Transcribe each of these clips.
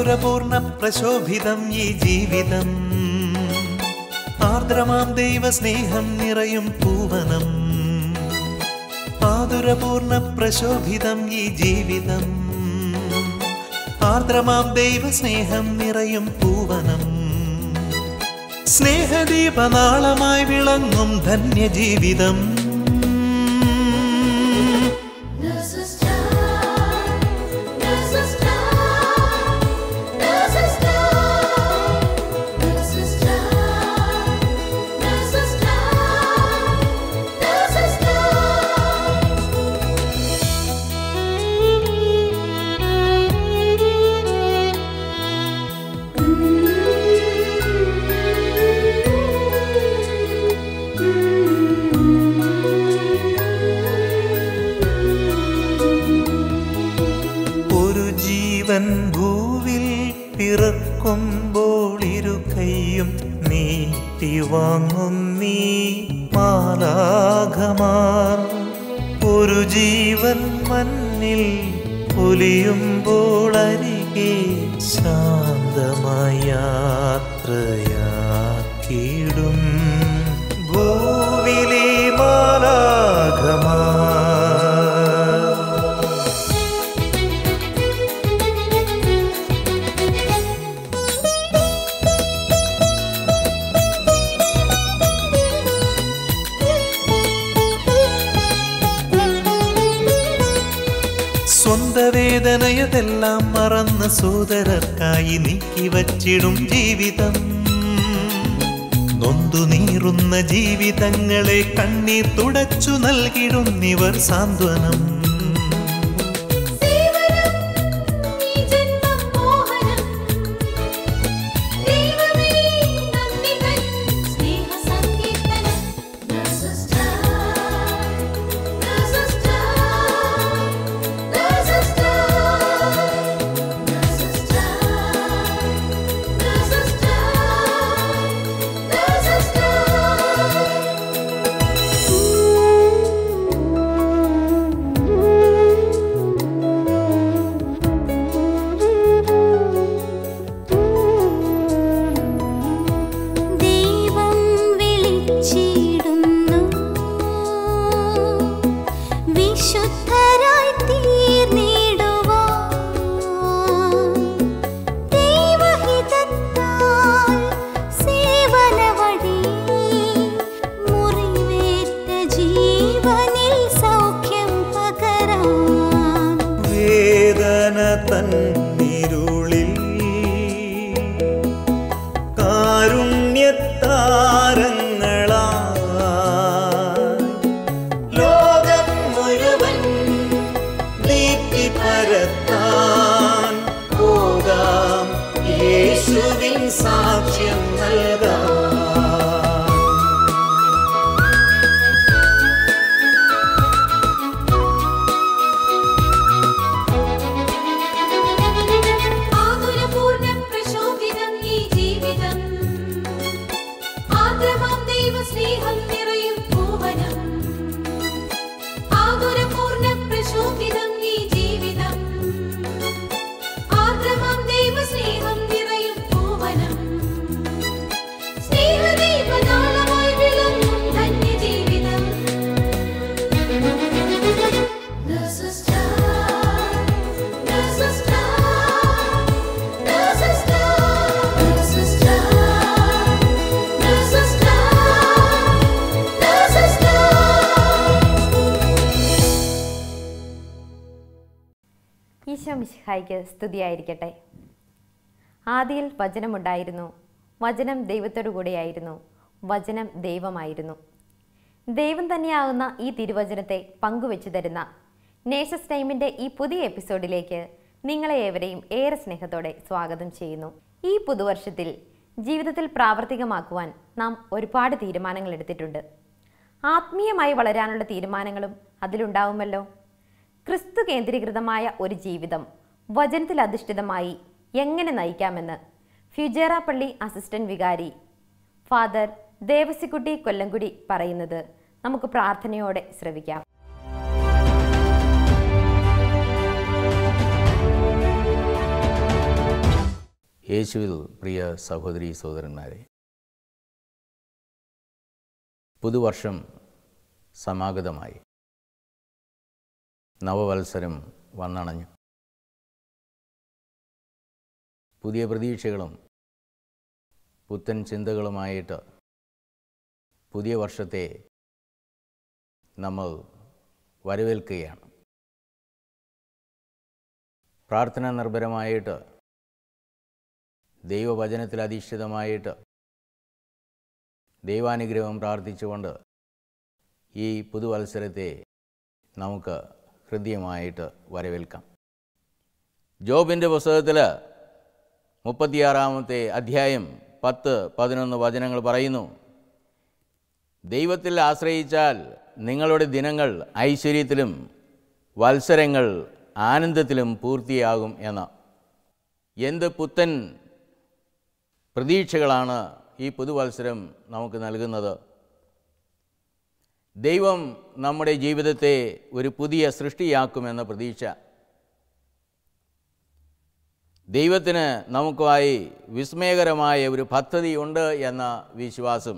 ആതുരപൂർണ പ്രശോഭിതം ഈ ജീവിതം ആർദ്രമാം ദൈവസ്നേഹം നിറയും പൂവനം ആതുരപൂർണ പ്രശോഭിതം ഈ ജീവിതം ആർദ്രമാം ദൈവസ്നേഹം നിറയും പൂവനം സ്നേഹദീപനാളമായി വിളങ്ങും ധന്യജീവിതം There's a star, there's a star, there's a star, there's a star, there's a star, there's a ഒരു ജീവൻ ഭൂവിൽ പിറക്കുമ്പോൾ ഇരു കൈയും നീട്ടി വാങ്ങുന്നീ മാലാഘമാർ ഒരു ജീവൻ മണ്ണിൽ പൊലിയുമ്പോൾ അരികെ ശാന്തമായ യാത്രയാക്കിയിടും ഭൂവിലെ മാലാഘമാർ സ്വന്ത വേദനയതെല്ലാം മറന്ന് സോദരർക്കായി നീക്കി വച്ചിടും ജീവിതം നൊന്തു നീറുന്ന ജീവിതങ്ങളെ കണ്ണീർ തുടച്ചു നൽകിടുന്നിവർ സാന്ത്വനം സേവനം ഈ ജന്മം മോഹനം ദൈവമേ നന്ദികൾ സ്നേഹ സങ്കീർത്തനം There's a star, there's a star, there's a star, there's a star, there's a star, there's a ദൈവം വിളിച്ചിടുന്നു വിശുദ്ധരായി തീർന്നിടുവാൻ ദൈവഹിതത്താൽ സേവന വഴി മുറിവേറ്റ ജീവനിൽ സൗഖ്യം പകരാൻ വേദന തന്നിരുളിൽ കാരുണ്യത്താരങ്ങളാ ലോകം മുഴുവൻ നീക്കി പരത്താൻ പോകാം യേശുവിൻ സാക്ഷ്യം നൽകാം ആതുരപൂർണ്ണം പ്രശോഭിതം ഈ ജീവിതം ആദ്രമാം ദൈവസ്നേഹം നിറയും ഭൂവനം ആതുരപൂർണ്ണം പ്രശോഭിതം ഈ ജീവിതം ആദ്രമാം ദൈവസ്നേഹം നിറയും ഭൂവനം സ്നേഹദീപനാളമായി വിളങ്ങും ധന്യജീവിതം There's a star, there's a star, there's a star, there's a star, there's a star, there's a star. Isho മിശിഹായ്ക്ക് സ്തുതിയായിരിക്കട്ടെ ആദിയിൽ വചനമുണ്ടായിരുന്നു വചനം ദൈവത്തോടു കൂടെയായിരുന്നു വചനം ദൈവമായിരുന്നു ദൈവം തന്നെയാവുന്ന ഈ തിരുവചനത്തെ പങ്കുവെച്ചു തരുന്ന നേഴ്സസ് ടൈമിൻ്റെ ഈ പുതിയ എപ്പിസോഡിലേക്ക് നിങ്ങളെ ഏവരെയും ഏറെ സ്നേഹത്തോടെ സ്വാഗതം ചെയ്യുന്നു ഈ പുതുവർഷത്തിൽ ജീവിതത്തിൽ പ്രാവർത്തികമാക്കുവാൻ നാം ഒരുപാട് തീരുമാനങ്ങൾ എടുത്തിട്ടുണ്ട് ആത്മീയമായി വളരാനുള്ള തീരുമാനങ്ങളും അതിലുണ്ടാവുമല്ലോ ക്രിസ്തു കേന്ദ്രീകൃതമായ ഒരു ജീവിതം വചനത്തിൽ അധിഷ്ഠിതമായി എങ്ങനെ നയിക്കാമെന്ന് ഫ്യുജേറ പള്ളി അസിസ്റ്റന്റ് വികാരി ഫാദർ ദേവസിക്കുട്ടി കൊല്ലംകുടി പറയുന്നത് നമുക്ക് പ്രാർത്ഥനയോടെ ശ്രവിക്കാം യേശുവിൽ പ്രിയ സഹോദരി സഹോദരന്മാരെ പുതുവർഷം സമാഗതമായി നവവത്സരം വന്നണഞ്ഞു പുതിയ പ്രതീക്ഷകളും പുത്തൻ ചിന്തകളുമായിട്ട് പുതിയ വർഷത്തെ നമ്മൾ വരവേൽക്കുകയാണ് പ്രാർത്ഥന നിർഭരമായിട്ട് ദൈവവചനത്തിൽ അധിഷ്ഠിതമായിട്ട് ദൈവാനുഗ്രഹം പ്രാർത്ഥിച്ചുകൊണ്ട് ഈ പുതുവത്സരത്തെ നമുക്ക് ഹൃദ്യമായിട്ട് വരവേൽക്കാം ജോബിൻ്റെ പുസ്തകത്തിൽ മുപ്പത്തിയാറാമത്തെ അധ്യായം പത്ത് പതിനൊന്ന് വചനങ്ങൾ പറയുന്നു ദൈവത്തിൽ ആശ്രയിച്ചാൽ നിങ്ങളുടെ ദിനങ്ങൾ ഐശ്വര്യത്തിലും വത്സരങ്ങൾ ആനന്ദത്തിലും പൂർത്തിയാകും എന്ന് എന്ത് പുത്തൻ പ്രതീക്ഷകളാണ് ഈ പുതുവത്സരം നമുക്ക് നൽകുന്നത് ദൈവം നമ്മുടെ ജീവിതത്തെ ഒരു പുതിയ സൃഷ്ടിയാക്കുമെന്ന പ്രതീക്ഷ ദൈവത്തിന് നമുക്കായി വിസ്മയകരമായ ഒരു പദ്ധതിയുണ്ട് എന്ന വിശ്വാസം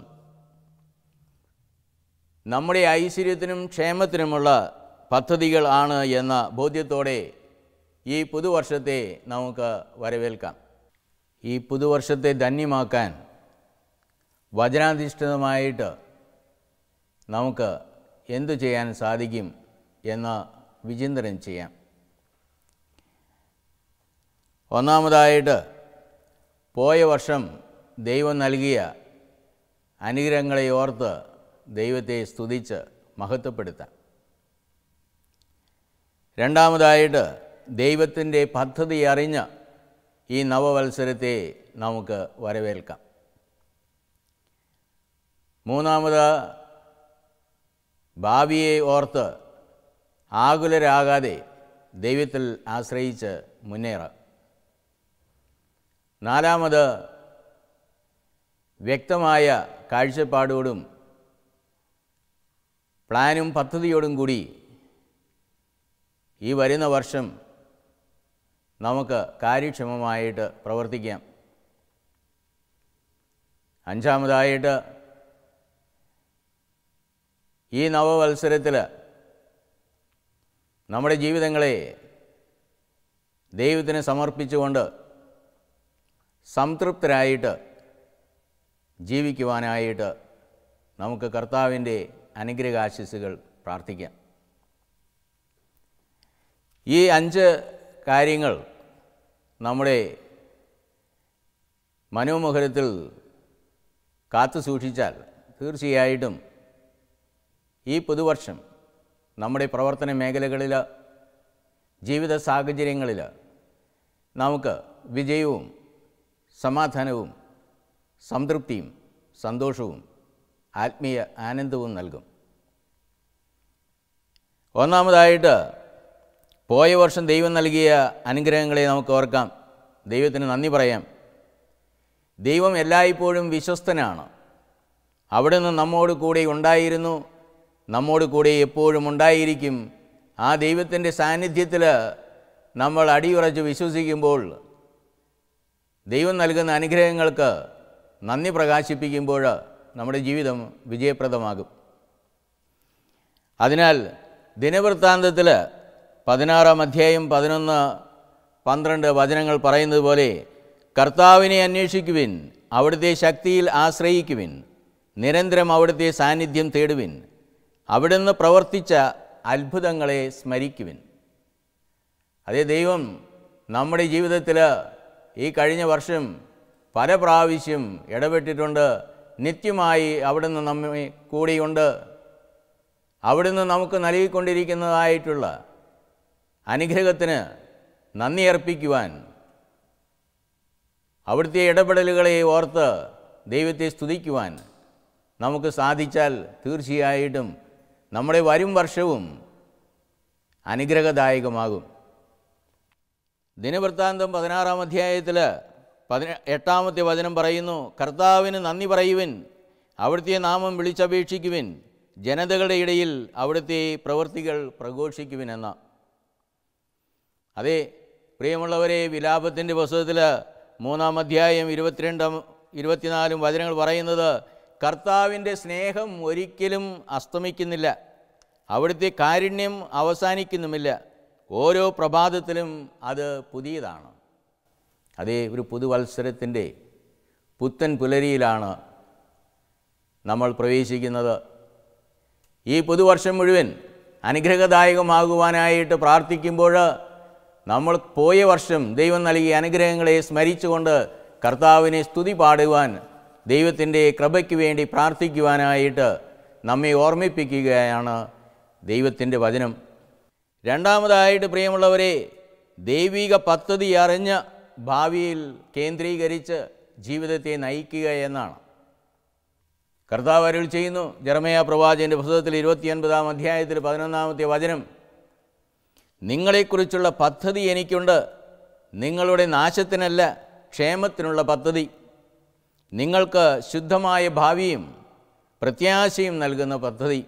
നമ്മുടെ ഐശ്വര്യത്തിനും ക്ഷേമത്തിനുമുള്ള പദ്ധതികൾ ആണ് എന്ന ബോധ്യത്തോടെ ഈ പുതുവർഷത്തെ നമുക്ക് വരവേൽക്കാം ഈ പുതുവർഷത്തെ ധന്യമാക്കാൻ വചനാധിഷ്ഠിതമായിട്ട് നമുക്ക് എന്തു ചെയ്യാൻ സാധിക്കും എന്ന് വിചിന്തനം ചെയ്യാം ഒന്നാമതായിട്ട് പോയ വർഷം ദൈവം നൽകിയ അനുഗ്രഹങ്ങളെ ഓർത്ത് ദൈവത്തെ സ്തുതിച്ച് മഹത്വപ്പെടുത്താം രണ്ടാമതായിട്ട് ദൈവത്തിൻ്റെ പദ്ധതി അറിഞ്ഞ് ഈ നവവത്സരത്തെ നമുക്ക് വരവേൽക്കാം മൂന്നാമത് ഭാവിയെ ഓർത്ത് ആകുലരാകാതെ ദൈവത്തിൽ ആശ്രയിച്ച് മുന്നേറാം നാലാമത് വ്യക്തമായ കാഴ്ചപ്പാടോടും പ്ലാനും പദ്ധതിയോടും കൂടി ഈ വരുന്ന വർഷം നമുക്ക് കാര്യക്ഷമമായിട്ട് പ്രവർത്തിക്കാം അഞ്ചാമതായിട്ട് ഈ നവവത്സരത്തിൽ നമ്മുടെ ജീവിതങ്ങളെ ദൈവത്തിന് സമർപ്പിച്ചുകൊണ്ട് സംതൃപ്തരായിട്ട് ജീവിക്കുവാനായിട്ട് നമുക്ക് കർത്താവിൻ്റെ അനുഗ്രഹാശിസുകൾ പ്രാർത്ഥിക്കാം ഈ അഞ്ച് കാര്യങ്ങൾ നമ്മുടെ മനോമുഖരത്തിൽ കാത്തു സൂക്ഷിച്ചാൽ തീർച്ചയായിട്ടും ഈ പുതുവർഷം നമ്മുടെ പ്രവർത്തന മേഖലകളിൽ ജീവിത സാഹചര്യങ്ങളിൽ നമുക്ക് വിജയവും സമാധാനവും സംതൃപ്തിയും സന്തോഷവും ആത്മീയ ആനന്ദവും നൽകും ഒന്നാമതായിട്ട് പോയ വർഷം ദൈവം നൽകിയ അനുഗ്രഹങ്ങളെ നമുക്ക് ഓർക്കാം ദൈവത്തിന് നന്ദി പറയാം ദൈവം എല്ലായ്പ്പോഴും വിശ്വസ്തനാണ് അവിടുന്ന് നമ്മോട് കൂടെ ഉണ്ടായിരുന്നു നമ്മോട് കൂടെ എപ്പോഴും ഉണ്ടായിരിക്കും ആ ദൈവത്തിൻ്റെ സാന്നിധ്യത്തിൽ നമ്മൾ അടിയുറച്ച് വിശ്വസിക്കുമ്പോൾ ദൈവം നൽകുന്ന അനുഗ്രഹങ്ങൾക്ക് നന്ദി പ്രകാശിപ്പിക്കുമ്പോൾ നമ്മുടെ ജീവിതം വിജയപ്രദമാകും അതിനാൽ ദിനവൃത്താന്തത്തിൽ പതിനാറാം അധ്യായം പതിനൊന്ന് പന്ത്രണ്ട് വചനങ്ങൾ പറയുന്നത് പോലെ കർത്താവിനെ അന്വേഷിക്കുവിൻ അവിടുത്തെ ശക്തിയിൽ ആശ്രയിക്കുവിൻ നിരന്തരം അവിടുത്തെ സാന്നിധ്യം തേടുവിൻ അവിടുന്ന് പ്രവർത്തിച്ച അത്ഭുതങ്ങളെ സ്മരിക്കുവിൻ അതേ ദൈവം നമ്മുടെ ജീവിതത്തിൽ ഈ കഴിഞ്ഞ വർഷം പല പ്രാവശ്യം ഇടപെട്ടിട്ടുണ്ട് നിത്യമായി അവിടുന്ന് നമ്മെ കൂടിയുണ്ട് അവിടുന്ന് നമുക്ക് നൽകിക്കൊണ്ടിരിക്കുന്നതായിട്ടുള്ള അനുഗ്രഹത്തിന് നന്ദി അർപ്പിക്കുവാൻ അവിടുത്തെ ഇടപെടലുകളെ ഓർത്ത് ദൈവത്തെ സ്തുതിക്കുവാൻ നമുക്ക് സാധിച്ചാൽ തീർച്ചയായിട്ടും നമ്മുടെ വരും വർഷവും അനുഗ്രഹദായകമാകും ദിനവൃത്താന്തം പതിനാറാം അധ്യായത്തിൽ പതിന എട്ടാമത്തെ വചനം പറയുന്നു കർത്താവിന് നന്ദി പറയുവിൻ അവിടുത്തെ നാമം വിളിച്ചപേക്ഷിക്കുവിൻ ജനതകളുടെ ഇടയിൽ അവിടുത്തെ പ്രവൃത്തികൾ പ്രഘോഷിക്കുവിനെന്ന അതെ പ്രിയമുള്ളവരെ വിലാപത്തിൻ്റെ പുസ്തകത്തിൽ മൂന്നാം അധ്യായം ഇരുപത്തിരണ്ടും ഇരുപത്തിനാലും വചനങ്ങൾ പറയുന്നത് കർത്താവിൻ്റെ സ്നേഹം ഒരിക്കലും അസ്തമിക്കുന്നില്ല അവിടുത്തെ കാരുണ്യം അവസാനിക്കുന്നുമില്ല ഓരോ പ്രഭാതത്തിലും അത് പുതിയതാണ് അതേ ഒരു പുതുവത്സരത്തിൻ്റെ പുത്തൻ പുലരിയിലാണ് നമ്മൾ പ്രവേശിക്കുന്നത് ഈ പുതുവർഷം മുഴുവൻ അനുഗ്രഹദായകമാകുവാനായിട്ട് പ്രാർത്ഥിക്കുമ്പോൾ നമ്മൾ പോയ വർഷം ദൈവം നൽകിയ അനുഗ്രഹങ്ങളെ സ്മരിച്ചുകൊണ്ട് കർത്താവിനെ സ്തുതി പാടുവാൻ ദൈവത്തിൻ്റെ കൃപയ്ക്ക് വേണ്ടി പ്രാർത്ഥിക്കുവാനായിട്ട് നമ്മെ ഓർമ്മിപ്പിക്കുകയാണ് ദൈവത്തിൻ്റെ വചനം രണ്ടാമതായിട്ട് പ്രിയമുള്ളവരെ ദൈവിക പദ്ധതി അറിഞ്ഞ് ഭാവിയിൽ കേന്ദ്രീകരിച്ച് ജീവിതത്തെ നയിക്കുക എന്നാണ് കർത്താവ് അരുൾ ചെയ്യുന്നു ജർമയ പ്രവാചകൻ്റെ പുസ്തകത്തിൽ ഇരുപത്തിയൊൻപതാം അധ്യായത്തിൽ പതിനൊന്നാമത്തെ വചനം നിങ്ങളെക്കുറിച്ചുള്ള പദ്ധതി എനിക്കുണ്ട് നിങ്ങളുടെ നാശത്തിനല്ല ക്ഷേമത്തിനുള്ള പദ്ധതി നിങ്ങൾക്ക് ശുദ്ധമായ ഭാവിയും പ്രത്യാശയും നൽകുന്ന പദ്ധതി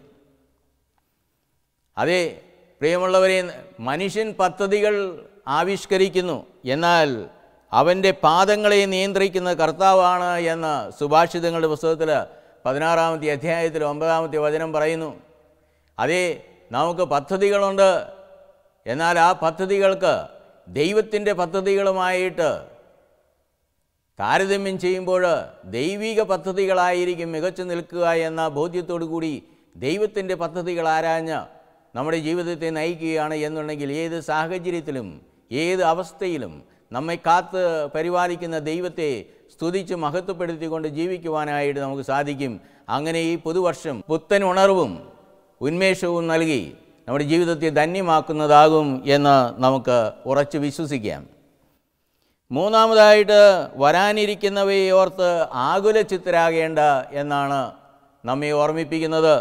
അതെ പ്രിയമുള്ളവരെ മനുഷ്യൻ പദ്ധതികൾ ആവിഷ്കരിക്കുന്നു എന്നാൽ അവൻ്റെ പാദങ്ങളെ നിയന്ത്രിക്കുന്ന കർത്താവാണ് എന്ന് സുഭാഷിതങ്ങളുടെ പുസ്തകത്തിൽ പതിനാറാമത്തെ അധ്യായത്തിൽ ഒമ്പതാമത്തെ വചനം പറയുന്നു അതേ നമുക്ക് പദ്ധതികളുണ്ട് എന്നാൽ ആ പദ്ധതികൾക്ക് ദൈവത്തിൻ്റെ പദ്ധതികളുമായിട്ട് താരതമ്യം ചെയ്യുമ്പോൾ ദൈവിക പദ്ധതികളായിരിക്കും മികച്ചു നിൽക്കുക എന്ന ബോധ്യത്തോടു കൂടി ദൈവത്തിൻ്റെ പദ്ധതികൾ ആരാഞ്ഞ് നമ്മുടെ ജീവിതത്തെ നയിക്കുകയാണ് എന്നുണ്ടെങ്കിൽ ഏത് സാഹചര്യത്തിലും ഏത് അവസ്ഥയിലും നമ്മെ കാത്ത് പരിപാലിക്കുന്ന ദൈവത്തെ സ്തുതിച്ച് മഹത്വപ്പെടുത്തിക്കൊണ്ട് ജീവിക്കുവാനായിട്ട് നമുക്ക് സാധിക്കും അങ്ങനെ ഈ പുതുവർഷം പുത്തൻ ഉണർവും ഉന്മേഷവും നൽകി നമ്മുടെ ജീവിതത്തെ ധന്യമാക്കുന്നതാകും എന്ന് നമുക്ക് ഉറച്ചു വിശ്വസിക്കാം മൂന്നാമതായിട്ട് വരാനിരിക്കുന്നവയെ ഓർത്ത് ആകുലചിത്തരാകേണ്ട എന്നാണ് നമ്മെ ഓർമ്മിപ്പിക്കുന്നത്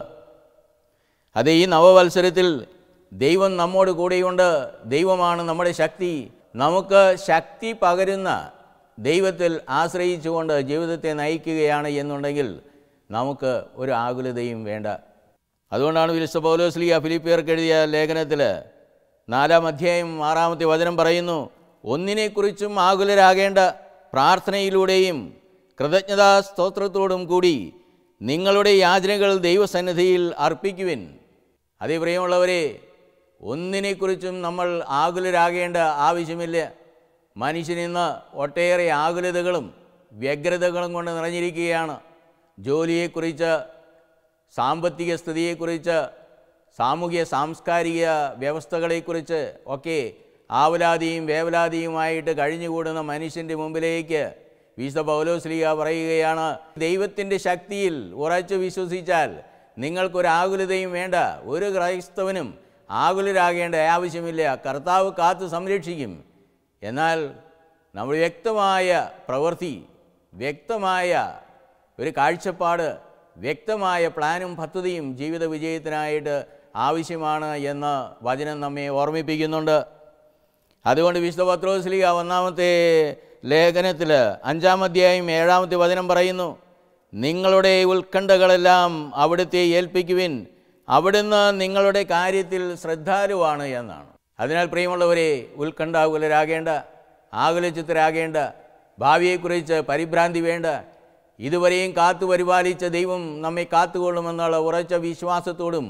അത് ഈ നവവത്സരത്തിൽ ദൈവം നമ്മോട് കൂടെയുണ്ട് ദൈവമാണ് നമ്മുടെ ശക്തി നമുക്ക് ശക്തി പകരുന്ന ദൈവത്തിൽ ആശ്രയിച്ചുകൊണ്ട് ജീവിതത്തെ നയിക്കുകയാണ് എന്നുണ്ടെങ്കിൽ നമുക്ക് ഒരു ആകുലതയും വേണ്ട അതുകൊണ്ടാണ് വിലിസ പൗലോസ്ലിയ ഫിലിപ്പിയർക്ക് എഴുതിയ ലേഖനത്തിൽ നാലാം അധ്യായം ആറാമത്തെ വചനം പറയുന്നു ഒന്നിനെക്കുറിച്ചും ആകുലരാകേണ്ട പ്രാർത്ഥനയിലൂടെയും കൃതജ്ഞതാ സ്തോത്രത്തോടും കൂടി നിങ്ങളുടെ യാചനകൾ ദൈവസന്നിധിയിൽ അർപ്പിക്കുവിൻ അതേ പ്രിയമുള്ളവരെ ഒന്നിനെക്കുറിച്ചും നമ്മൾ ആകുലരാകേണ്ട ആവശ്യമില്ല മനുഷ്യനിന്ന് ഒട്ടേറെ ആകുലതകളും വ്യഗ്രതകളും കൊണ്ട് നിറഞ്ഞിരിക്കുകയാണ് ജോലിയെക്കുറിച്ച് സാമ്പത്തിക സ്ഥിതിയെക്കുറിച്ച് സാമൂഹ്യ സാംസ്കാരിക വ്യവസ്ഥകളെക്കുറിച്ച് ഒക്കെ ആവലാതിയും വേവലാതിയുമായിട്ട് കഴിഞ്ഞുകൂടുന്ന മനുഷ്യൻ്റെ മുമ്പിലേക്ക് വിശുദ്ധ പൗലോസ്ലിയ പറയുകയാണ് ദൈവത്തിൻ്റെ ശക്തിയിൽ ഉറച്ചു വിശ്വസിച്ചാൽ നിങ്ങൾക്കൊരു ആകുലതയും വേണ്ട ഒരു ക്രൈസ്തവനും ആകുലരാകേണ്ട ആവശ്യമില്ല കർത്താവ് കാത്തു സംരക്ഷിക്കും എന്നാൽ നമ്മൾ വ്യക്തമായ പ്രവൃത്തി വ്യക്തമായ ഒരു കാഴ്ചപ്പാട് വ്യക്തമായ പ്ലാനും പദ്ധതിയും ജീവിത വിജയത്തിനായിട്ട് ആവശ്യമാണ് എന്ന് വചനം നമ്മെ ഓർമ്മിപ്പിക്കുന്നുണ്ട് അതുകൊണ്ട് വിശുദ്ധ പത്രോസ്ലിക ഒന്നാമത്തെ ലേഖനത്തിൽ അഞ്ചാം അധ്യായം ഏഴാമത്തെ വചനം പറയുന്നു നിങ്ങളുടെ ഉത്കണ്ഠകളെല്ലാം അവിടുത്തെ ഏൽപ്പിക്കുവിൻ അവിടുന്ന് നിങ്ങളുടെ കാര്യത്തിൽ ശ്രദ്ധാലുവാണ് എന്നാണ് അതിനാൽ പ്രിയമുള്ളവരെ ഉത്കണ്ഠാകുലരാകേണ്ട ആകുലചിത്തരാകേണ്ട ഭാവിയെക്കുറിച്ച് പരിഭ്രാന്തി വേണ്ട ഇതുവരെയും കാത്തു പരിപാലിച്ച ദൈവം നമ്മെ കാത്തുകൊള്ളുമെന്നുള്ള ഉറച്ച വിശ്വാസത്തോടും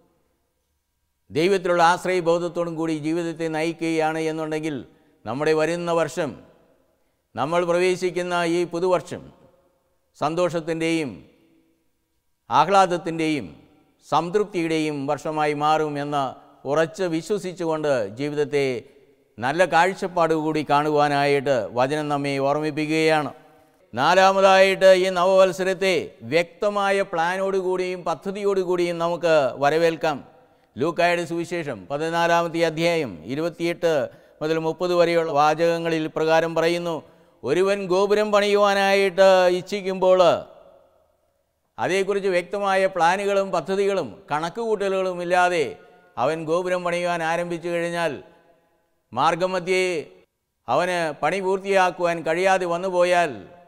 ദൈവത്തിലുള്ള ആശ്രയബോധത്തോടും കൂടി ജീവിതത്തെ നയിക്കുകയാണ് എന്നുണ്ടെങ്കിൽ നമ്മുടെ വരുന്ന വർഷം നമ്മൾ പ്രവേശിക്കുന്ന ഈ പുതുവർഷം സന്തോഷത്തിൻ്റെയും ആഹ്ലാദത്തിൻ്റെയും സംതൃപ്തിയുടെയും വർഷമായി മാറും എന്ന് ഉറച്ച് വിശ്വസിച്ചുകൊണ്ട് ജീവിതത്തെ നല്ല കാഴ്ചപ്പാടുകൂടി കാണുവാനായിട്ട് വചനം നമ്മെ ഓർമ്മിപ്പിക്കുകയാണ് നാലാമതായിട്ട് ഈ നവവത്സരത്തെ വ്യക്തമായ പ്ലാനോടുകൂടിയും പദ്ധതിയോടുകൂടിയും നമുക്ക് വരവേൽക്കാം ലൂക്കായുടെ സുവിശേഷം പതിനാലാമത്തെ അധ്യായം ഇരുപത്തിയെട്ട് മുതൽ മുപ്പത് വരെയുള്ള വാചകങ്ങളിൽ പ്രകാരം പറയുന്നു ഒരുവൻ ഗോപുരം പണിയുവാനായിട്ട് ഇച്ഛിക്കുമ്പോൾ അതേക്കുറിച്ച് വ്യക്തമായ പ്ലാനുകളും പദ്ധതികളും കണക്കുകൂട്ടലുകളും ഇല്ലാതെ അവൻ ഗോപുരം പണിയുവാൻ ആരംഭിച്ചു കഴിഞ്ഞാൽ മാർഗമധ്യേ അവന് പണി പൂർത്തിയാക്കുവാൻ കഴിയാതെ വന്നുപോയാൽ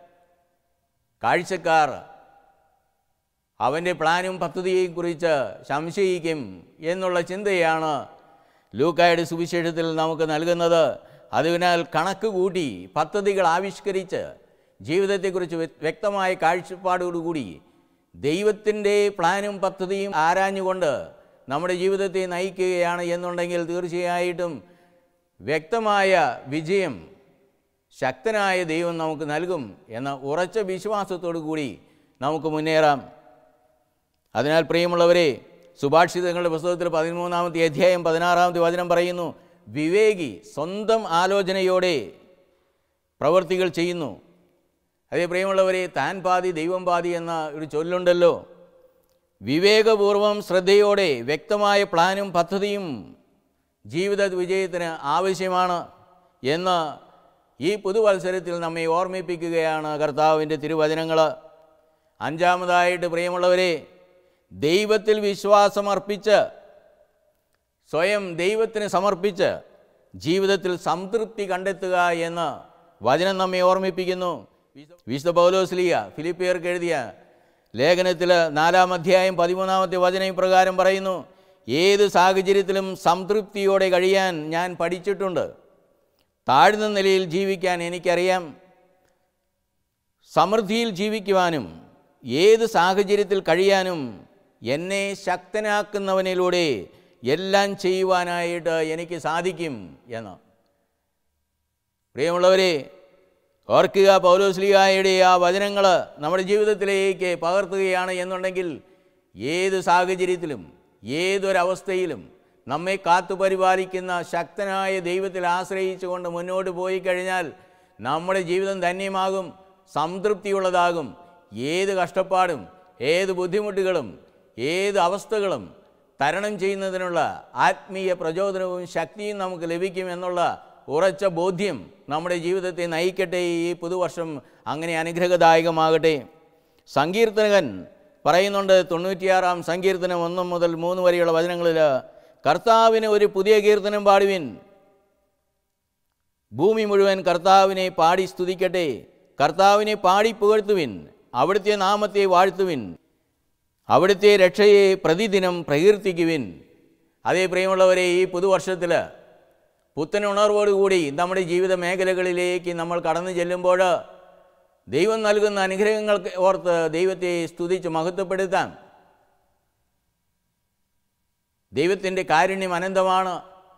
കാഴ്ചക്കാർ അവൻ്റെ പ്ലാനും പദ്ധതിയെയും കുറിച്ച് സംശയിക്കും എന്നുള്ള ചിന്തയാണ് ലൂക്കായുടെ സുവിശേഷത്തിൽ നമുക്ക് നൽകുന്നത് അതിനാൽ കണക്ക് കൂട്ടി പദ്ധതികൾ ആവിഷ്കരിച്ച് ജീവിതത്തെക്കുറിച്ച് വ്യ- വ്യക്തമായ കാഴ്ചപ്പാടോടുകൂടി ദൈവത്തിൻ്റെ പ്ലാനും പദ്ധതിയും ആരാഞ്ഞുകൊണ്ട് നമ്മുടെ ജീവിതത്തെ നയിക്കുകയാണ് എന്നുണ്ടെങ്കിൽ തീർച്ചയായിട്ടും വ്യക്തമായ വിജയം ശക്തനായ ദൈവം നമുക്ക് നൽകും എന്ന ഉറച്ച വിശ്വാസത്തോടു കൂടി നമുക്ക് മുന്നേറാം അതിനാൽ പ്രിയമുള്ളവരെ സുഭാഷിതങ്ങളുടെ പുസ്തകത്തിൽ പതിമൂന്നാമത്തെ അധ്യായം പതിനാറാമത്തെ വചനം പറയുന്നു വിവേകി സ്വന്തം ആലോചനയോടെ പ്രവൃത്തികൾ ചെയ്യുന്നു അതേ പ്രിയമുള്ളവരെ താൻ പാതി ദൈവം പാതി എന്ന ഒരു ചൊല്ലുണ്ടല്ലോ വിവേകപൂർവം ശ്രദ്ധയോടെ വ്യക്തമായ പ്ലാനും പദ്ധതിയും ജീവിത വിജയത്തിന് ആവശ്യമാണ് എന്ന് ഈ പുതുവത്സരത്തിൽ നമ്മെ ഓർമ്മിപ്പിക്കുകയാണ് കർത്താവിൻ്റെ തിരുവചനങ്ങൾ അഞ്ചാമതായിട്ട് പ്രിയമുള്ളവരെ ദൈവത്തിൽ വിശ്വാസമർപ്പിച്ച് സ്വയം ദൈവത്തിന് സമർപ്പിച്ച് ജീവിതത്തിൽ സംതൃപ്തി കണ്ടെത്തുക എന്ന് വചനം നമ്മെ ഓർമ്മിപ്പിക്കുന്നു വിശുദ്ധ പൗലോസ്ലിയ ഫിലിപ്പിയർക്ക് എഴുതിയ ലേഖനത്തിൽ നാലാം അധ്യായം പതിമൂന്നാമത്തെ വചനം ഇപ്രകാരം പറയുന്നു ഏത് സാഹചര്യത്തിലും സംതൃപ്തിയോടെ കഴിയാൻ ഞാൻ പഠിച്ചിട്ടുണ്ട് താഴ്ന്ന നിലയിൽ ജീവിക്കാൻ എനിക്കറിയാം സമൃദ്ധിയിൽ ജീവിക്കുവാനും ഏത് സാഹചര്യത്തിൽ കഴിയാനും എന്നെ ശക്തനാക്കുന്നവനിലൂടെ എല്ലാം ചെയ്യുവാനായിട്ട് എനിക്ക് സാധിക്കും എന്ന് പ്രിയമുള്ളവരെ ഓർക്കുക പൗലോസ്ലിഹായുടെ ആ വചനങ്ങൾ നമ്മുടെ ജീവിതത്തിലേക്ക് പകർത്തുകയാണ് എന്നുണ്ടെങ്കിൽ ഏത് സാഹചര്യത്തിലും ഏതൊരവസ്ഥയിലും നമ്മെ കാത്തുപരിപാലിക്കുന്ന ശക്തനായ ദൈവത്തിൽ ആശ്രയിച്ചുകൊണ്ട് മുന്നോട്ട് പോയി കഴിഞ്ഞാൽ നമ്മുടെ ജീവിതം ധന്യമാകും സംതൃപ്തിയുള്ളതാകും ഏത് കഷ്ടപ്പാടും ഏത് ബുദ്ധിമുട്ടുകളും ഏത് അവസ്ഥകളും തരണം ചെയ്യുന്നതിനുള്ള ആത്മീയ പ്രചോദനവും ശക്തിയും നമുക്ക് ലഭിക്കും എന്നുള്ള ഉറച്ച ബോധ്യം നമ്മുടെ ജീവിതത്തെ നയിക്കട്ടെ ഈ പുതുവർഷം അങ്ങനെ അനുഗ്രഹദായകമാകട്ടെ സങ്കീർത്തനകൻ പറയുന്നുണ്ട് തൊണ്ണൂറ്റിയാറാം സങ്കീർത്തനം ഒന്ന് മുതൽ മൂന്ന് വരെയുള്ള വചനങ്ങളിൽ കർത്താവിന് ഒരു പുതിയ കീർത്തനം പാടുവിൻ ഭൂമി മുഴുവൻ കർത്താവിനെ പാടി സ്തുതിക്കട്ടെ കർത്താവിനെ പാടി പുകഴ്ത്തുവിൻ അവിടുത്തെ നാമത്തെ വാഴ്ത്തുവിൻ അവിടുത്തെ രക്ഷയെ പ്രതിദിനം പ്രകീർത്തിക്കുവിൻ അതേ പ്രിയമുള്ളവരെ ഈ പുതുവർഷത്തിൽ പുത്തൻ ഉണർവോടുകൂടി നമ്മുടെ ജീവിത മേഖലകളിലേക്ക് നമ്മൾ കടന്നു ചെല്ലുമ്പോൾ ദൈവം നൽകുന്ന അനുഗ്രഹങ്ങൾക്ക് ഓർത്ത് ദൈവത്തെ സ്തുതിച്ച് മഹത്വപ്പെടുത്താം ദൈവത്തിൻ്റെ കാരുണ്യം അനന്തമാണ്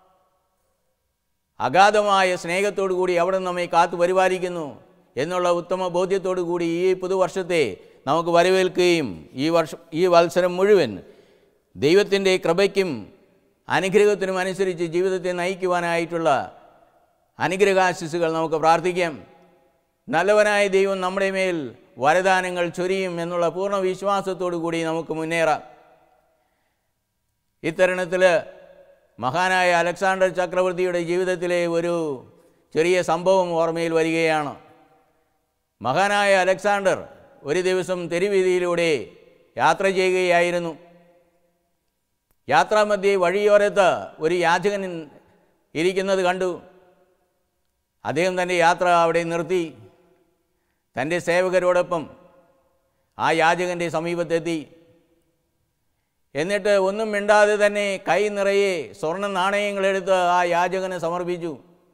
അഗാധമായ സ്നേഹത്തോടു കൂടി അവിടെ നമ്മെ കാത്തു പരിപാലിക്കുന്നു എന്നുള്ള ഉത്തമ ബോധ്യത്തോടു കൂടി ഈ പുതുവർഷത്തെ നമുക്ക് വരവേൽക്കുകയും ഈ വർഷം ഈ വത്സരം മുഴുവൻ ദൈവത്തിൻ്റെ കൃപയ്ക്കും അനുഗ്രഹത്തിനും അനുസരിച്ച് ജീവിതത്തെ നയിക്കുവാനായിട്ടുള്ള അനുഗ്രഹാശിസുകൾ നമുക്ക് പ്രാർത്ഥിക്കാം നല്ലവനായ ദൈവം നമ്മുടെ മേൽ വരദാനങ്ങൾ ചൊരിയും എന്നുള്ള പൂർണ്ണ വിശ്വാസത്തോടു കൂടി നമുക്ക് മുന്നേറാം ഇത്തരുണത്തിൽ മഹാനായ അലക്സാണ്ടർ ചക്രവർത്തിയുടെ ജീവിതത്തിലെ ഒരു ചെറിയ സംഭവം ഓർമ്മയിൽ വരികയാണ് മഹാനായ അലക്സാണ്ടർ ഒരു ദിവസം തെരുവീതിയിലൂടെ യാത്ര ചെയ്യുകയായിരുന്നു യാത്രാമധ്യേ വഴിയോരത്ത് ഒരു യാചകൻ ഇരിക്കുന്നത് കണ്ടു അദ്ദേഹം തൻ്റെ യാത്ര അവിടെ നിർത്തി തൻ്റെ സേവകരോടൊപ്പം ആ യാചകൻ്റെ സമീപത്തെത്തി എന്നിട്ട് ഒന്നും മിണ്ടാതെ തന്നെ കൈ നിറയെ സ്വർണ്ണ നാണയങ്ങളെടുത്ത് ആ യാചകന് സമർപ്പിച്ചു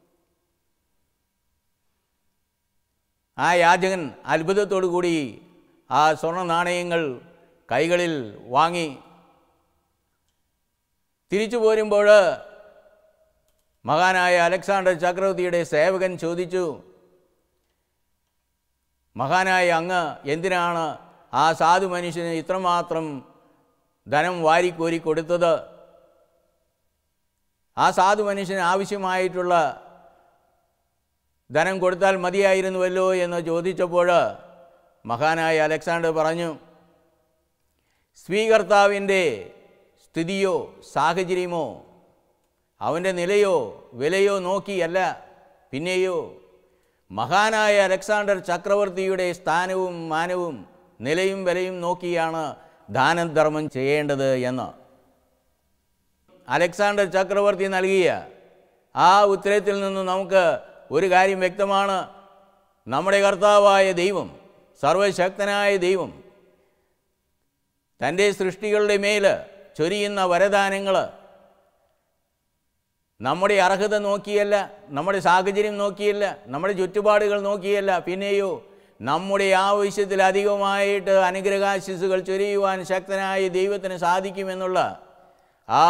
ആ യാചകൻ അത്ഭുതത്തോടു കൂടി ആ സ്വർണ്ണ നാണയങ്ങൾ കൈകളിൽ വാങ്ങി തിരിച്ചു പോരുമ്പോൾ മഹാനായ അലക്സാണ്ടർ ചക്രവർത്തിയുടെ സേവകൻ ചോദിച്ചു മഹാനായ അങ്ങ് എന്തിനാണ് ആ സാധു മനുഷ്യന് ഇത്രമാത്രം ധനം വാരിക്കോരി കൊടുത്തത് ആ സാധു മനുഷ്യന് ആവശ്യമായിട്ടുള്ള ധനം കൊടുത്താൽ മതിയായിരുന്നുവല്ലോ എന്ന് ചോദിച്ചപ്പോൾ മഹാനായ അലക്സാണ്ടർ പറഞ്ഞു സ്വീകർത്താവിൻ്റെ സ്ഥിതിയോ സാഹചര്യമോ അവൻ്റെ നിലയോ വിലയോ നോക്കിയല്ല പിന്നെയോ മഹാനായ അലക്സാണ്ടർ ചക്രവർത്തിയുടെ സ്ഥാനവും മാനവും നിലയും വിലയും നോക്കിയാണ് ദാനധർമ്മം ചെയ്യേണ്ടത് എന്ന് അലക്സാണ്ടർ ചക്രവർത്തി നൽകിയ ആ ഉത്തരത്തിൽ നിന്ന് നമുക്ക് ഒരു കാര്യം വ്യക്തമാണ് നമ്മുടെ കർത്താവായ ദൈവം സർവശക്തനായ ദൈവം തൻ്റെ സൃഷ്ടികളുടെ മേൽ ചൊരിയുന്ന വരദാനങ്ങൾ നമ്മുടെ അർഹത നോക്കിയല്ല നമ്മുടെ സാഹചര്യം നോക്കിയല്ല നമ്മുടെ ചുറ്റുപാടുകൾ നോക്കിയല്ല പിന്നെയോ നമ്മുടെ ആവശ്യത്തിലധികമായിട്ട് അനുഗ്രഹാശിസുകൾ ചൊരിയുവാൻ ശക്തനായ ദൈവത്തിന് സാധിക്കുമെന്നുള്ള ആ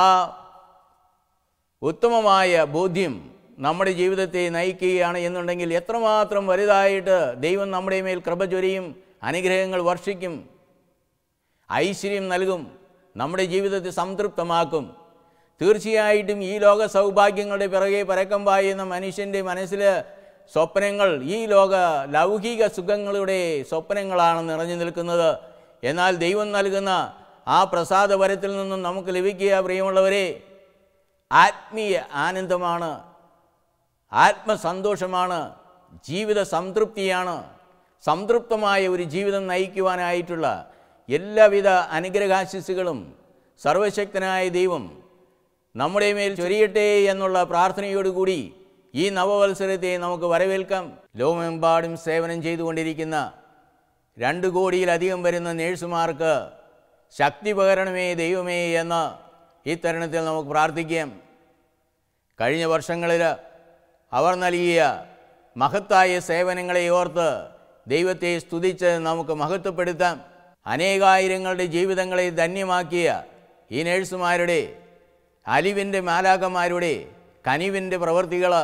ഉത്തമമായ ബോധ്യം നമ്മുടെ ജീവിതത്തെ നയിക്കുകയാണ് എന്നുണ്ടെങ്കിൽ എത്രമാത്രം വലുതായിട്ട് ദൈവം നമ്മുടെ മേൽ കൃപ ചൊരിയും അനുഗ്രഹങ്ങൾ വർഷിക്കും ഐശ്വര്യം നൽകും നമ്മുടെ ജീവിതത്തെ സംതൃപ്തമാക്കും തീർച്ചയായിട്ടും ഈ ലോക സൗഭാഗ്യങ്ങളുടെ പിറകെ പരക്കം പായുന്ന മനുഷ്യൻ്റെ മനസ്സിൽ സ്വപ്നങ്ങൾ ഈ ലോക ലൗകിക സുഖങ്ങളുടെ സ്വപ്നങ്ങളാണ് നിറഞ്ഞു നിൽക്കുന്നത് എന്നാൽ ദൈവം നൽകുന്ന ആ പ്രസാദവരത്തിൽ നിന്നും നമുക്ക് ലഭിക്കുക പ്രിയമുള്ളവരെ ആത്മീയ ആനന്ദമാണ് ആത്മസന്തോഷമാണ് ജീവിത സംതൃപ്തിയാണ് സംതൃപ്തമായ ഒരു ജീവിതം നയിക്കുവാനായിട്ടുള്ള എല്ലാവിധ അനുഗ്രഹാശിസുകളും സർവശക്തനായ ദൈവം നമ്മുടെ മേൽ ചൊരിയട്ടെ എന്നുള്ള പ്രാർത്ഥനയോടുകൂടി ഈ നവവത്സരത്തെ നമുക്ക് വരവേൽക്കാം ലോകമെമ്പാടും സേവനം ചെയ്തുകൊണ്ടിരിക്കുന്ന രണ്ട് കോടിയിലധികം വരുന്ന നേഴ്സുമാർക്ക് ശക്തി പകരണമേ ദൈവമേ എന്ന് ഈ തരുണത്തിൽ നമുക്ക് പ്രാർത്ഥിക്കാം കഴിഞ്ഞ വർഷങ്ങളിൽ അവർ നൽകിയ മഹത്തായ സേവനങ്ങളെ ഓർത്ത് ദൈവത്തെ സ്തുതിച്ച് നമുക്ക് മഹത്വപ്പെടുത്താം അനേകായിരങ്ങളുടെ ജീവിതങ്ങളെ ധന്യമാക്കിയ ഈ നേഴ്സുമാരുടെ അലിവിൻ്റെ മാലാകന്മാരുടെ കനിവിൻ്റെ പ്രവൃത്തികൾ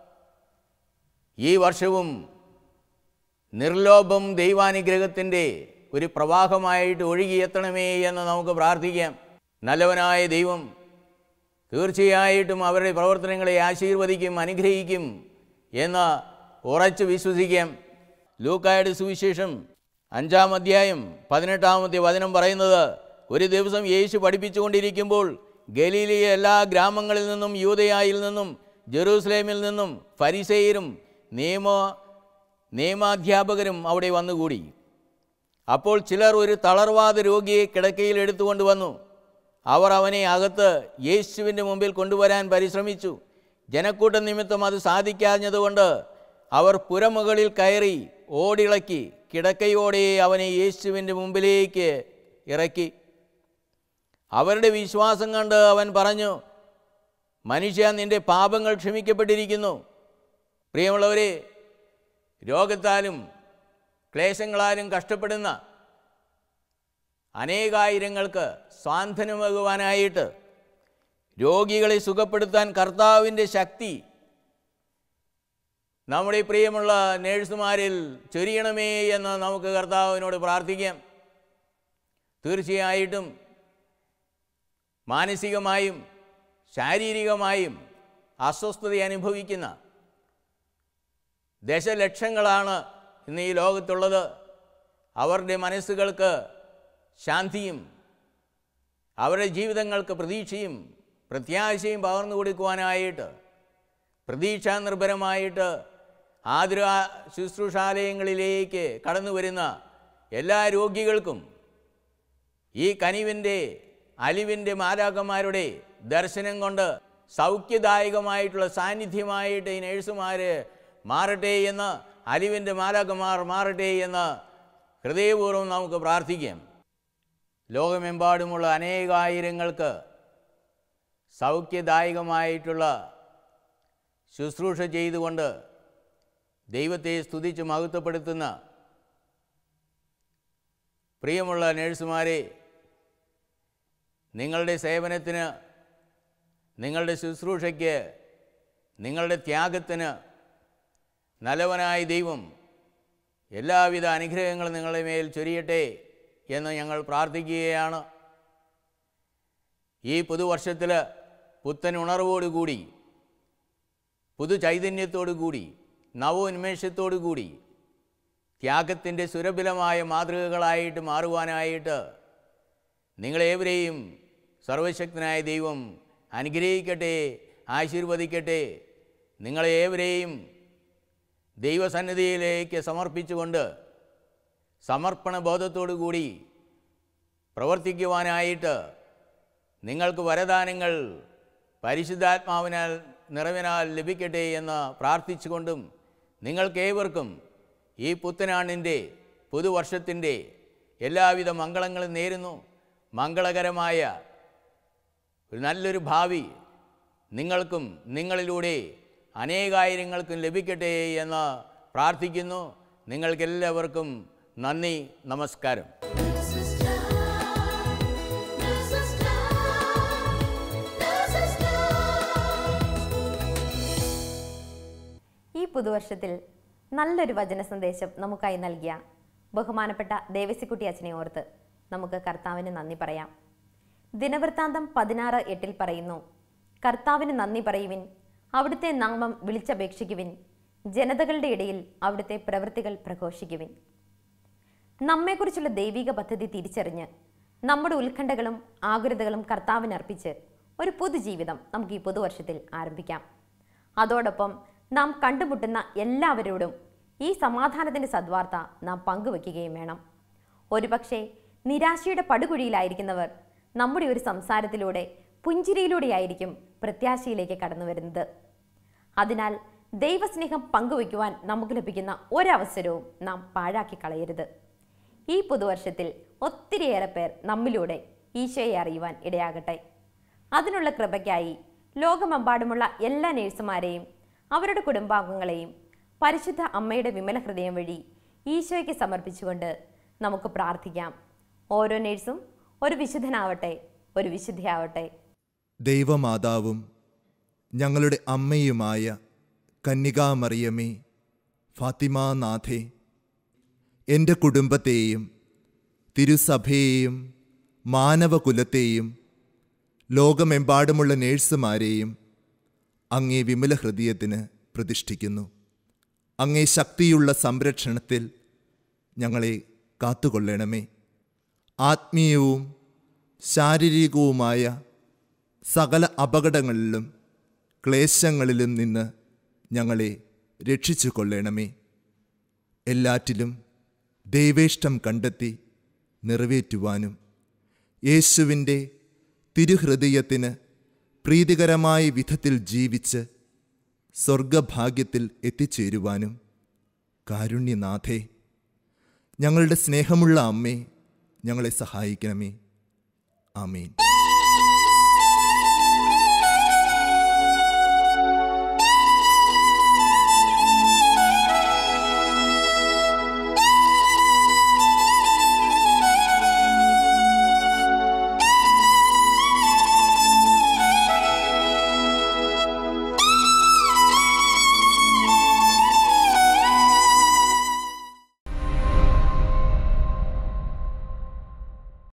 ഈ വർഷവും നിർലോഭം ദൈവാനുഗ്രഹത്തിൻ്റെ ഒരു പ്രവാഹമായിട്ട് ഒഴുകിയെത്തണമേ എന്ന് നമുക്ക് പ്രാർത്ഥിക്കാം നല്ലവനായ ദൈവം തീർച്ചയായിട്ടും അവരുടെ പ്രവർത്തനങ്ങളെ ആശീർവദിക്കും അനുഗ്രഹിക്കും എന്ന് ഉറച്ചു വിശ്വസിക്കാം ലൂക്കായുടെ സുവിശേഷം അഞ്ചാം അധ്യായം പതിനെട്ടാമത്തെ വചനം പറയുന്നത് ഒരു ദിവസം യേശു പഠിപ്പിച്ചുകൊണ്ടിരിക്കുമ്പോൾ ഗലീലിയ എല്ലാ ഗ്രാമങ്ങളിൽ നിന്നും യൂതയായിൽ നിന്നും ജെറൂസലേമിൽ നിന്നും ഫരിസേയരും നിയമ നിയമാധ്യാപകരും അവിടെ വന്നുകൂടി അപ്പോൾ ചിലർ ഒരു തളർവാദ രോഗിയെ കിടക്കയിൽ എടുത്തുകൊണ്ട് വന്നു അവർ അവനെ അകത്ത് യേശുവിൻ്റെ മുമ്പിൽ കൊണ്ടുവരാൻ പരിശ്രമിച്ചു ജനക്കൂട്ട നിമിത്തം അത് സാധിക്കാഞ്ഞതുകൊണ്ട് അവർ പുരമുകളിൽ കയറി ഓടിളക്കി കിടക്കയോടെ അവനെ യേശുവിൻ്റെ മുമ്പിലേക്ക് ഇറക്കി അവരുടെ വിശ്വാസം കണ്ട് അവൻ പറഞ്ഞു മനുഷ്യ നിന്റെ പാപങ്ങൾ ക്ഷമിക്കപ്പെട്ടിരിക്കുന്നു പ്രിയമുള്ളവരെ രോഗത്താലും ക്ലേശങ്ങളാലും കഷ്ടപ്പെടുന്ന അനേകായിരങ്ങൾക്ക് സ്വാന്തനമാകുവാനായിട്ട് രോഗികളെ സുഖപ്പെടുത്താൻ കർത്താവിൻ്റെ ശക്തി നമ്മുടെ പ്രിയമുള്ള നേഴ്സുമാരിൽ ചൊരിയണമേ എന്ന് നമുക്ക് കർത്താവിനോട് പ്രാർത്ഥിക്കാം തീർച്ചയായിട്ടും മാനസികമായും ശാരീരികമായും അസ്വസ്ഥത അനുഭവിക്കുന്ന ദശലക്ഷങ്ങളാണ് ഇന്ന് ഈ ലോകത്തുള്ളത് അവരുടെ മനസ്സുകൾക്ക് ശാന്തിയും അവരുടെ ജീവിതങ്ങൾക്ക് പ്രതീക്ഷയും പ്രത്യാശയും പകർന്നു കൊടുക്കുവാനായിട്ട് പ്രതീക്ഷാ നിർഭരമായിട്ട് ആതുര ശുശ്രൂഷാലയങ്ങളിലേക്ക് കടന്നു വരുന്ന എല്ലാ രോഗികൾക്കും ഈ കനിവിൻ്റെ അലിവിൻ്റെ മാലാക്കന്മാരുടെ ദർശനം കൊണ്ട് സൗഖ്യദായകമായിട്ടുള്ള സാന്നിധ്യമായിട്ട് ഈ നേഴ്സുമാർ മാറട്ടെ എന്ന് അലിവിൻ്റെ മാലാക്കന്മാർ മാറട്ടെ എന്ന് ഹൃദയപൂർവ്വം നമുക്ക് പ്രാർത്ഥിക്കാം ലോകമെമ്പാടുമുള്ള അനേകായിരങ്ങൾക്ക് സൗഖ്യദായകമായിട്ടുള്ള ശുശ്രൂഷ ചെയ്തുകൊണ്ട് ദൈവത്തെ സ്തുതിച്ച് മഹത്വപ്പെടുത്തുന്ന പ്രിയമുള്ള നേഴ്സുമാരെ നിങ്ങളുടെ സേവനത്തിന് നിങ്ങളുടെ ശുശ്രൂഷയ്ക്ക് നിങ്ങളുടെ ത്യാഗത്തിന് നല്ലവനായ ദൈവം എല്ലാവിധ അനുഗ്രഹങ്ങളും നിങ്ങളുടെ മേൽ ചൊരിയട്ടെ എന്ന് ഞങ്ങൾ പ്രാർത്ഥിക്കുകയാണ് ഈ പുതുവർഷത്തിൽ പുത്തൻ ഉണർവോടുകൂടി പുതു ചൈതന്യത്തോടുകൂടി നവോന്മേഷത്തോടുകൂടി ത്യാഗത്തിൻ്റെ സുരഭിലമായ മാതൃകകളായിട്ട് മാറുവാനായിട്ട് നിങ്ങളേവരെയും സർവശക്തനായ ദൈവം അനുഗ്രഹിക്കട്ടെ ആശീർവദിക്കട്ടെ നിങ്ങളേവരെയും ദൈവസന്നിധിയിലേക്ക് സമർപ്പിച്ചുകൊണ്ട് സമർപ്പണ ബോധത്തോടു കൂടി പ്രവർത്തിക്കുവാനായിട്ട് നിങ്ങൾക്ക് വരദാനങ്ങൾ പരിശുദ്ധാത്മാവിനാൽ നിറവിനാൽ ലഭിക്കട്ടെ എന്ന് പ്രാർത്ഥിച്ചുകൊണ്ടും നിങ്ങൾക്കേവർക്കും ഈ പുത്തനാണ്ടിൻ്റെ പുതുവർഷത്തിൻ്റെ എല്ലാവിധ മംഗളങ്ങളും നേരുന്നു മംഗളകരമായ ഒരു നല്ലൊരു ഭാവി നിങ്ങൾക്കും നിങ്ങളിലൂടെ അനേകായിരങ്ങൾക്കും ലഭിക്കട്ടെ എന്ന് പ്രാർത്ഥിക്കുന്നു നിങ്ങൾക്കെല്ലാവർക്കും നന്ദി നമസ്കാരം This is time. This is time. This is time. ഈ പുതുവർഷത്തിൽ നല്ലൊരു വചന സന്ദേശം നമുക്കായി നൽകിയ ബഹുമാനപ്പെട്ട ദേവസിക്കുട്ടി അച്ഛനെ ഓർത്ത് നമുക്ക് കർത്താവിന് നന്ദി പറയാം ദിനവൃത്താന്തം പതിനാറ് എട്ടിൽ പറയുന്നു കർത്താവിന് നന്ദി പറയുവിൻ അവിടുത്തെ നാമം വിളിച്ചപേക്ഷിക്കുവിൻ ജനതകളുടെ ഇടയിൽ അവിടുത്തെ പ്രവൃത്തികൾ പ്രഘോഷിക്കുവിൻ നമ്മെക്കുറിച്ചുള്ള ദൈവിക പദ്ധതി തിരിച്ചറിഞ്ഞ് നമ്മുടെ ഉത്കണ്ഠകളും ആകുലതകളും കർത്താവിന് അർപ്പിച്ച് ഒരു പുതുജീവിതം നമുക്ക് ഈ പുതുവർഷത്തിൽ ആരംഭിക്കാം അതോടൊപ്പം നാം കണ്ടുമുട്ടുന്ന എല്ലാവരോടും ഈ സമാധാനത്തിൻ്റെ സദ്വാർത്ത നാം പങ്കുവെക്കുകയും വേണം ഒരുപക്ഷെ നിരാശയുടെ പടുകുഴിയിലായിരിക്കുന്നവർ നമ്മുടെ ഒരു സംസാരത്തിലൂടെ പുഞ്ചിരിയിലൂടെയായിരിക്കും പ്രത്യാശയിലേക്ക് കടന്നു വരുന്നത് അതിനാൽ ദൈവസ്നേഹം പങ്കുവയ്ക്കുവാൻ നമുക്ക് ലഭിക്കുന്ന ഒരവസരവും നാം പാഴാക്കി കളയരുത് ഈ പുതുവർഷത്തിൽ ഒത്തിരിയേറെ പേർ നമ്മിലൂടെ ഈശോയെ അറിയുവാൻ ഇടയാകട്ടെ അതിനുള്ള കൃപയ്ക്കായി ലോകമെമ്പാടുമുള്ള എല്ലാ നേഴ്സുമാരെയും അവരുടെ കുടുംബാംഗങ്ങളെയും പരിശുദ്ധ അമ്മയുടെ വിമല ഹൃദയം വഴി ഈശോയ്ക്ക് സമർപ്പിച്ചുകൊണ്ട് നമുക്ക് പ്രാർത്ഥിക്കാം ഓരോ നേഴ്സും ഒരു വിശുദ്ധനാവട്ടെ ഒരു വിശുദ്ധയാവട്ടെ ദൈവമാതാവും ഞങ്ങളുടെ അമ്മയുമായ കന്യകാമറിയമേ ഫാത്തിമാനാഥേ എൻ്റെ കുടുംബത്തെയും തിരുസഭയെയും മാനവകുലത്തെയും ലോകമെമ്പാടുമുള്ള നേഴ്സുമാരെയും അങ്ങേ വിമല ഹൃദയത്തിന് പ്രതിഷ്ഠിക്കുന്നു അങ്ങേ ശക്തിയുള്ള സംരക്ഷണത്തിൽ ഞങ്ങളെ കാത്തുകൊള്ളണമേ ആത്മീയവും ശാരീരികവുമായ സകല അപകടങ്ങളിലും ക്ലേശങ്ങളിലും നിന്ന് ഞങ്ങളെ രക്ഷിച്ചു കൊള്ളണമേ എല്ലാറ്റിലും ദൈവേഷ്ടം കണ്ടെത്തി നിറവേറ്റുവാനും യേശുവിൻ്റെ തിരുഹൃദയത്തിന് പ്രീതികരമായ വിധത്തിൽ ജീവിച്ച് സ്വർഗഭാഗ്യത്തിൽ എത്തിച്ചേരുവാനും കാരുണ്യനാഥേ ഞങ്ങളുടെ സ്നേഹമുള്ള അമ്മേ ഞങ്ങളെ സഹായിക്കണമേ ആമേൻ